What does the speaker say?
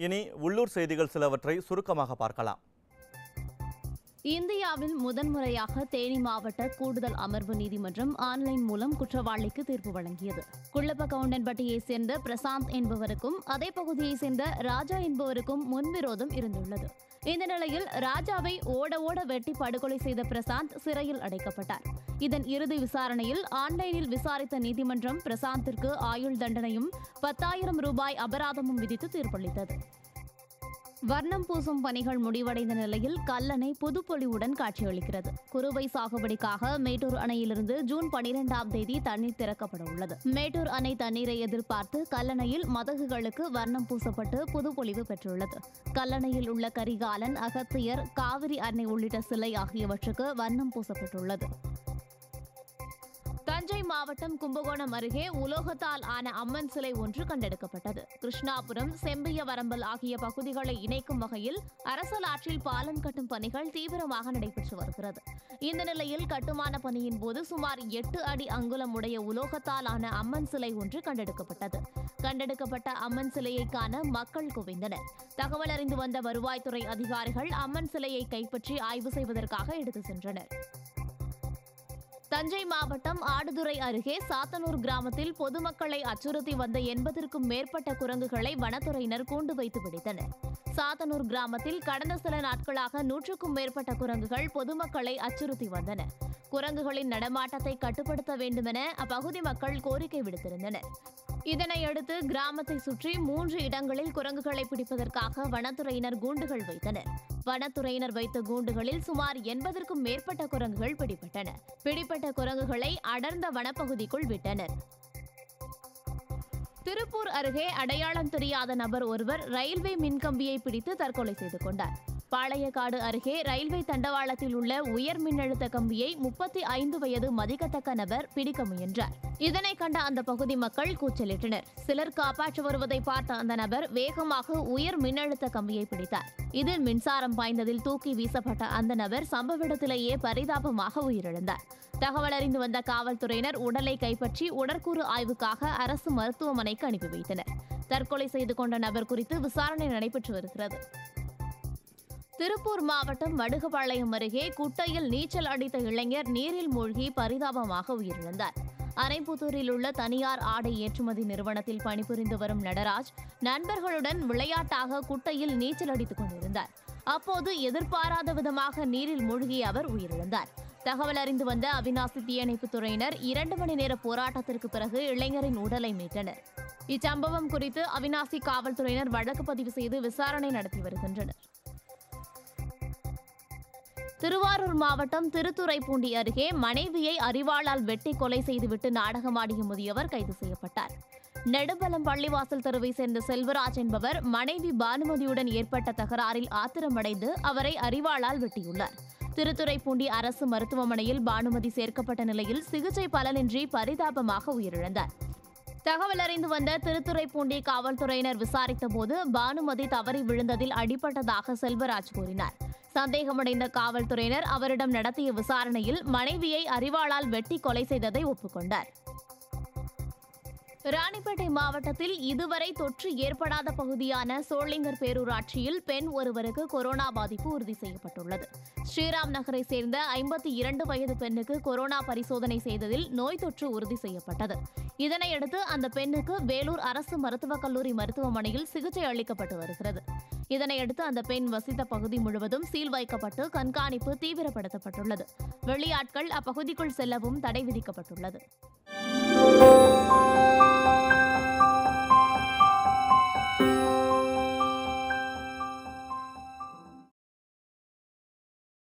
இனி உள்ளூர் செய்திகள் சிலவற்றை சுருக்கமாக பார்க்கலாம் இந்தியாவில் முதன்முறையாக தேனி மாவட்ட கூடுதல் அமர்வு நீதிமன்றம் ஆன்லைன் மூலம் குற்றவாளிக்கு தீர்ப்பு வழங்கியது குள்ளப்பகவுண்டன்பட்டியைச் சேர்ந்த பிரசாந்த் என்பவருக்கும் அதே பகுதியைச் சேர்ந்த ராஜா என்பவருக்கும் முன்விரோதம் இருந்துள்ளது இந்த நிலையில் ராஜாவை ஓட ஓட வெட்டி படுகொலை செய்த பிரசாந்த் சிறையில் அடைக்கப்பட்டார் இதன் இறுதி விசாரணையில் ஆன்லைனில் விசாரித்த நீதிமன்றம் பிரசாந்திற்கு ஆயுள் தண்டனையும் பத்தாயிரம் ரூபாய் அபராதமும் விதித்து தீர்ப்பளித்தது வர்ணம் பூசும் பணிகள் முடிவடைந்த நிலையில் கல்லணை புதுப்பொலிவுடன் காட்சியளிக்கிறது குறுவை சாகுபடிக்காக மேட்டூர் அணையிலிருந்து ஜூன் பனிரெண்டாம் தேதி தண்ணீர் திறக்கப்பட உள்ளது மேட்டூர் அணை தண்ணீரை எதிர்பார்த்து கல்லணையில் மதகுகளுக்கு வர்ணம் பூசப்பட்டு புதுப்பொலிவு பெற்றுள்ளது கல்லணையில் உள்ள கரிகாலன் அகத்தியர் காவிரி அன்னை உள்ளிட்ட சிலை ஆகியவற்றுக்கு வர்ணம் பூசப்பட்டுள்ளது தஞ்சை மாவட்டம் கும்பகோணம் அருகே உலோகத்தால் ஆன அம்மன் சிலை ஒன்று கண்டெடுக்கப்பட்டது கிருஷ்ணாபுரம் செம்பிய வரம்பல் ஆகிய பகுதிகளை இணைக்கும் வகையில் அரசல் ஆற்றில் பாலம் கட்டும் பணிகள் தீவிரமாக நடைபெற்று வருகிறது இந்த நிலையில் கட்டுமான பணியின் போது சுமார் எட்டு அடி அங்குலம் உடைய உலோகத்தால் ஆன அம்மன் சிலை ஒன்று கண்டெடுக்கப்பட்டது கண்டெடுக்கப்பட்ட அம்மன் சிலையை காண மக்கள் குவிந்தனர் தகவல் அறிந்து வந்த வருவாய்த்துறை அதிகாரிகள் அம்மன் சிலையை கைப்பற்றி ஆய்வு செய்வதற்காக எடுத்து சென்றனர் தஞ்சை மாவட்டம் ஆடுதுறை அருகே சாத்தனூர் கிராமத்தில் பொதுமக்களை அச்சுறுத்தி வந்த எண்பதற்கும் மேற்பட்ட குரங்குகளை வனத்துறையினர் கூண்டு வைத்து பிடித்தனர் சாத்தனூர் கிராமத்தில் கடந்த சில நாட்களாக நூற்றுக்கும் மேற்பட்ட குரங்குகள் பொதுமக்களை அச்சுறுத்தி வந்தன குரங்குகளின் நடமாட்டத்தை கட்டுப்படுத்த வேண்டுமென அப்பகுதி மக்கள் கோரிக்கை விடுத்திருந்தனர் இதனையடுத்து கிராமத்தை சுற்றி மூன்று இடங்களில் குரங்குகளை பிடிப்பதற்காக வனத்துறையினர் கூண்டுகள் வைத்தனர் வனத்துறையினர் வைத்த கூண்டுகளில் சுமார் எண்பதற்கும் மேற்பட்ட குரங்குகள் பிடிபட்டன பிடிப்பட்ட குரங்குகளை அடர்ந்த வனப்பகுதிக்குள் விட்டனர் திருப்பூர் அருகே அடையாளம் தெரியாத நபர் ஒருவர் ரயில்வே மின்கம்பியை பிடித்து தற்கொலை செய்து கொண்டார் பாளையக்காடு அருகே ரயில்வே தண்டவாளத்தில் உள்ள உயர் மின்னழுத்த கம்பியை முப்பத்தி ஐந்து வயது மதிக்கத்தக்க நபர் பிடிக்க முயன்றார் இதனை கண்ட அந்த பகுதி மக்கள் கூச்சலிட்டனர் சிலர் காப்பாற்ற வருவதை பார்த்த அந்த நபர் வேகமாக உயர் மின்னழுத்த கம்பியை பிடித்தார் இதில் மின்சாரம் பாய்ந்ததில் தூக்கி வீசப்பட்ட அந்த நபர் சம்பவ இடத்திலேயே பரிதாபமாக உயிரிழந்தார் தகவல் அறிந்து வந்த காவல்துறையினர் உடலை கைப்பற்றி உடற்கூறு ஆய்வுக்காக அரசு மருத்துவமனைக்கு அனுப்பி வைத்தனர் தற்கொலை செய்து கொண்ட நபர் குறித்து விசாரணை நடைபெற்று வருகிறது திருப்பூர் மாவட்டம் வடுகபாளையம் அருகே குட்டையில் நீச்சல் அடித்த இளைஞர் நீரில் மூழ்கி பரிதாபமாக உயிரிழந்தார் அரைப்புத்தூரில் உள்ள தனியார் ஆடை ஏற்றுமதி நிறுவனத்தில் பணிபுரிந்து வரும் நடராஜ் நண்பர்களுடன் விளையாட்டாக குட்டையில் நீச்சல் அடித்துக் கொண்டிருந்தார் அப்போது எதிர்பாராத விதமாக நீரில் மூழ்கிய அவர் உயிரிழந்தார் தகவல் அறிந்து வந்த அவினாசி தீயணைப்புத் துறையினர் இரண்டு மணி நேர போராட்டத்திற்கு பிறகு இளைஞரின் உடலை மீட்டனர் இச்சம்பவம் குறித்து அவினாசி காவல்துறையினர் வழக்கு பதிவு செய்து விசாரணை நடத்தி வருகின்றனர் திருவாரூர் மாவட்டம் திருத்துறைப்பூண்டி அருகே மனைவியை அறிவாளால் வெட்டி கொலை செய்துவிட்டு நாடகமாடிய முதியவர் கைது செய்யப்பட்டார் நெடும்பலம் பள்ளிவாசல் தெருவை சேர்ந்த செல்வராஜ் என்பவர் மனைவி பானுமதியுடன் ஏற்பட்ட தகராறில் ஆத்திரமடைந்து அவரை அறிவாளால் வெட்டியுள்ளார் திருத்துறைப்பூண்டி அரசு மருத்துவமனையில் பானுமதி சேர்க்கப்பட்ட நிலையில் சிகிச்சை பலனின்றி பரிதாபமாக உயிரிழந்தார் தகவல் அறிந்து வந்த திருத்துறைப்பூண்டி காவல்துறையினர் விசாரித்த போது பானுமதி தவறி விழுந்ததில் அடிபட்டதாக செல்வராஜ் கூறினார் சந்தேகமடைந்த காவல்துறையினர் அவரிடம் நடத்திய விசாரணையில் மனைவியை அறிவாளால் வெட்டி கொலை செய்ததை ஒப்புக்கொண்டார் ராணிப்பேட்டை மாவட்டத்தில் இதுவரை தொற்று ஏற்படாத பகுதியான சோளிங்கர் பேரூராட்சியில் பெண் ஒருவருக்கு கொரோனா பாதிப்பு உறுதி செய்யப்பட்டுள்ளது ஸ்ரீராம் நகரை சேர்ந்த ஐம்பத்தி இரண்டு வயது பெண்ணுக்கு கொரோனா பரிசோதனை செய்ததில் நோய் தொற்று உறுதி செய்யப்பட்டது இதனையடுத்து அந்த பெண்ணுக்கு வேலூர் அரசு மருத்துவக் கல்லூரி மருத்துவமனையில் சிகிச்சை அளிக்கப்பட்டு வருகிறது இதனையடுத்து அந்த பெண் வசித்த பகுதி முழுவதும் சீல் வைக்கப்பட்டு கண்காணிப்பு தீவிரப்படுத்தப்பட்டுள்ளது வெளியாட்கள் அப்பகுதிக்குள் செல்லவும் தடை விதிக்கப்பட்டுள்ளது